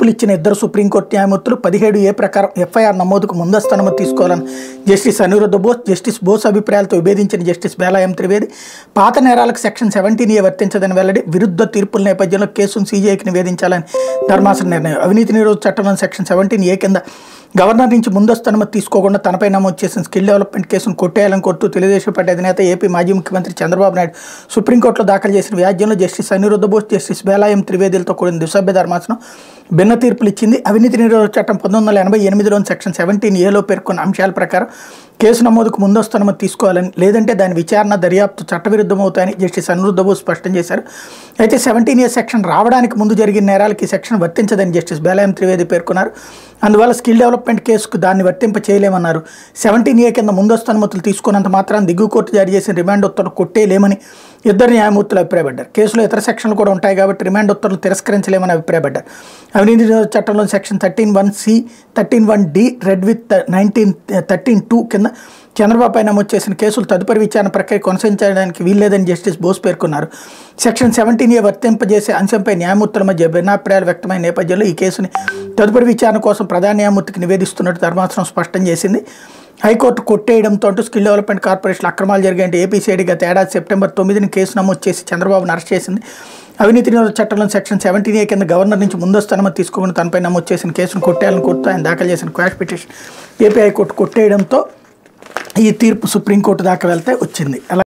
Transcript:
తీర్పులు ఇచ్చిన ఇద్దరు సుప్రీంకోర్టు న్యాయమూర్తులు పదిహేడు ఏ ప్రకారం ఎఫ్ఐఆర్ నమోదుకు ముందస్తు అనుమతి తీసుకోవాలని జస్టిస్ అనిరుద్ధ బోస్ జస్టిస్ బోస్ అభిప్రాయాలతో విభేదించిన జస్టిస్ బేలాయం త్రివేది పాత నేరాలకు సెక్షన్ సెవెంటీన్ ఏ వర్తించదని వెల్లడి విరుద్ధ తీర్పుల నేపథ్యంలో కేసును సీజీఐకి నివేదించాలని ధర్మాసన నిర్ణయం అవినీతి నిరోధ చట్టంలోని సెక్షన్ సెవెంటీన్ ఏ కింద గవర్నర్ నుంచి ముందస్తు అనుమతి తీసుకోకుండా తనపై నమోదు చేసిన స్కిల్ డెవలప్మెంట్ కేసును కొట్టేయాలని కోరుతూ తెలుగుదేశం పార్టీ అధినేత ఏపీ మాజీ ముఖ్యమంత్రి చంద్రబాబు నాయుడు సుప్రీంకోర్టులో దాఖలు చేసిన వ్యాజ్యంలో జస్టిస్ అనిరుద్ధ బోస్ జస్టిస్ బేలాయం త్రివేదులతో కూడిన దుసభ్య ధర్మాసనం భిన్న తీర్పులు ఇచ్చింది అవినీతి నిరోధక చట్టం పంతొమ్మిది వందల ఎనభై ఎనిమిదిలోని సెక్షన్ సెవెంటీన్ ఏలో పేర్కొన్న అంశాల ప్రకారం కేసు నమోదుకు ముందస్తు అనుమతి తీసుకోవాలని లేదంటే దాని విచారణ దర్యాప్తు చట్టవిరుద్ధమవుతాయని జస్టిస్ అనిరుద్ధ బోస్ స్పష్టం చేశారు అయితే సెవెంటీన్ ఏ సెక్షన్ రావడానికి ముందు జరిగిన నేరాలకి ఈ సెక్షన్ వర్తించదని జస్టిస్ బేలాయం త్రివేది పేర్కొన్నారు అందువల్ల స్కిల్ డెవలప్మెంట్ కేసుకు దాన్ని వర్తింప చేయలేమన్నారు సెవెంటీన్ ఏ కింద ముందస్తు అనుమతులు తీసుకున్నంత మాత్రం దిగువ కోర్టు జారీ చేసిన రిమాండ్ ఉత్తర్వులు కొట్టేయలేమని ఇద్దరు న్యాయమూర్తులు అభిప్రాయపడ్డారు కేసులో ఇతర సెక్షన్లు కూడా ఉంటాయి కాబట్టి రిమాండ్ ఉత్తర్వులు తిరస్కరించలేమని అభిప్రాయపడ్డారు అవినీతి నిరోధక చట్టంలో section thirteen one C thirteen one D read with nineteen thirteen two కింద చంద్రబాబుపై నమోదు చేసిన కేసులు తదుపరి విచారణ ప్రక్రియ కొనసాగించడానికి వీల్లేదని జస్టిస్ బోస్ పేర్కొన్నారు సెక్షన్ సెవెంటీన్ ఏ వర్తింపజేసే అంశంపై న్యాయమూర్తుల మధ్య భిన్నాభిప్రాయాలు వ్యక్తమైన నేపథ్యంలో ఈ కేసుని తదుపరి విచారణ కోసం ప్రధాన న్యాయమూర్తికి నివేదిస్తున్నట్టు ధర్మాసనం స్పష్టం చేసింది హైకోర్టు కొట్టేయడంతో స్కిల్ డెవలప్మెంట్ కార్పొరేషన్ అక్రమాలు జరిగాయంటే ఏపీసీఐడి గత ఏడాది సెప్టెంబర్ తొమ్మిదిని కేసు నమోదు చేసి చంద్రబాబును అరెస్ట్ చేసింది అవినీతి నిరోధక చట్టంలో సెక్షన్ సెవెంటీన్ ఏ కింద గవర్నర్ నుంచి ముందస్తు అనుమతి తీసుకోకుండా తనపై నమోదు చేసిన కేసును కొట్టేయాలని కోరుతూ ఆయన దాఖలు చేసిన క్వాష్ పిటిషన్ ఏపీ హైకోర్టు కొట్టేయడంతో ఈ తీర్పు సుప్రీంకోర్టు దాకా వెళ్తే వచ్చింది అలా